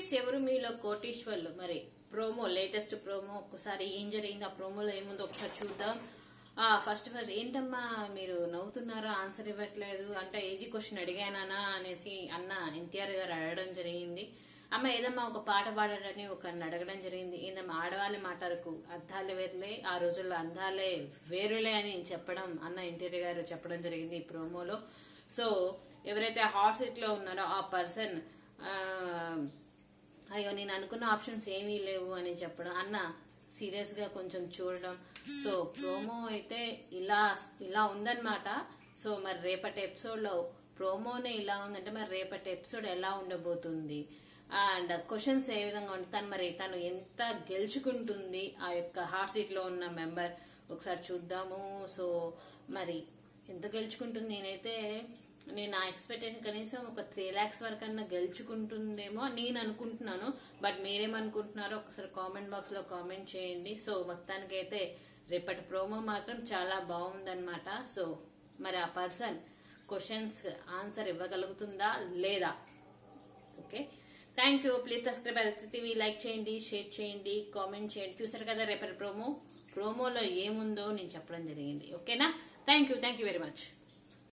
friends ఎవరు మీలో కోటీశ్వర్లు మరి ప్రోమో లేటెస్ట్ ప్రోమో ఒకసారి ఏం జరిగింది ఆ ప్రోమోలో ఏముందో ఒకసారి చూద్దాం ఆ ఫస్ట్ ఫస్ట్ ఏంటమ్మా మీరు నవ్వుతున్నారో ఆన్సర్ ఇవ్వట్లేదు అంటే ఈజీ క్వశ్చన్ అడిగానా అనేసి అన్న ఎన్టీఆర్ గారు అడగడం జరిగింది అమ్మ ఏదమ్మా ఒక పాట పాడాలని ఒక అడగడం జరిగింది ఏందమ్మా ఆడవాళ్ళే మాట్లాడకు అద్దాలే వేరులే ఆ రోజుల్లో అందాలే వేరులే అని చెప్పడం అన్న ఎన్టీఆర్ గారు చెప్పడం జరిగింది ఈ ప్రోమోలో సో ఎవరైతే హాట్ సీట్ లో ఉన్నారో ఆ పర్సన్ అయ్యో నేను అనుకున్న ఆప్షన్స్ ఏమీ లేవు అని చెప్పడం అన్న సీరియస్ గా కొంచెం చూడడం సో ప్రోమో అయితే ఇలా ఇలా ఉందన్నమాట సో మరి రేపటి ఎపిసోడ్ లో ప్రోమోనే ఇలా ఉందంటే మరి రేపటి ఎపిసోడ్ ఎలా ఉండబోతుంది అండ్ క్వశ్చన్స్ ఏ విధంగా ఉంటుంది తను మరి తను ఎంత గెలుచుకుంటుంది ఆ యొక్క హాట్ సీట్ లో ఉన్న మెంబర్ ఒకసారి చూద్దాము సో మరి ఎంత గెలుచుకుంటుంది నేనైతే నేను నా ఎక్స్పెక్టేషన్ కనీసం ఒక త్రీ లాక్స్ వరకు అన్నా గెలుచుకుంటుందేమో అని నేను అనుకుంటున్నాను బట్ మీరేమనుకుంటున్నారో ఒకసారి కామెంట్ బాక్స్ లో కామెంట్ చేయండి సో మొత్తానికి అయితే రేపటి ప్రోమో మాత్రం చాలా బాగుందన్నమాట సో మరి ఆ పర్సన్ క్వశ్చన్స్ ఆన్సర్ ఇవ్వగలుగుతుందా లేదా okay thank you please subscribe Aditi TV like చేయండి షేర్ చేయండి కామెంట్ చేయండి చూసారు కదా రేపటి ప్రోమో ప్రోమోలో ఏముందో నేను చెప్పడం జరిగింది ఓకేనా thank you thank you very much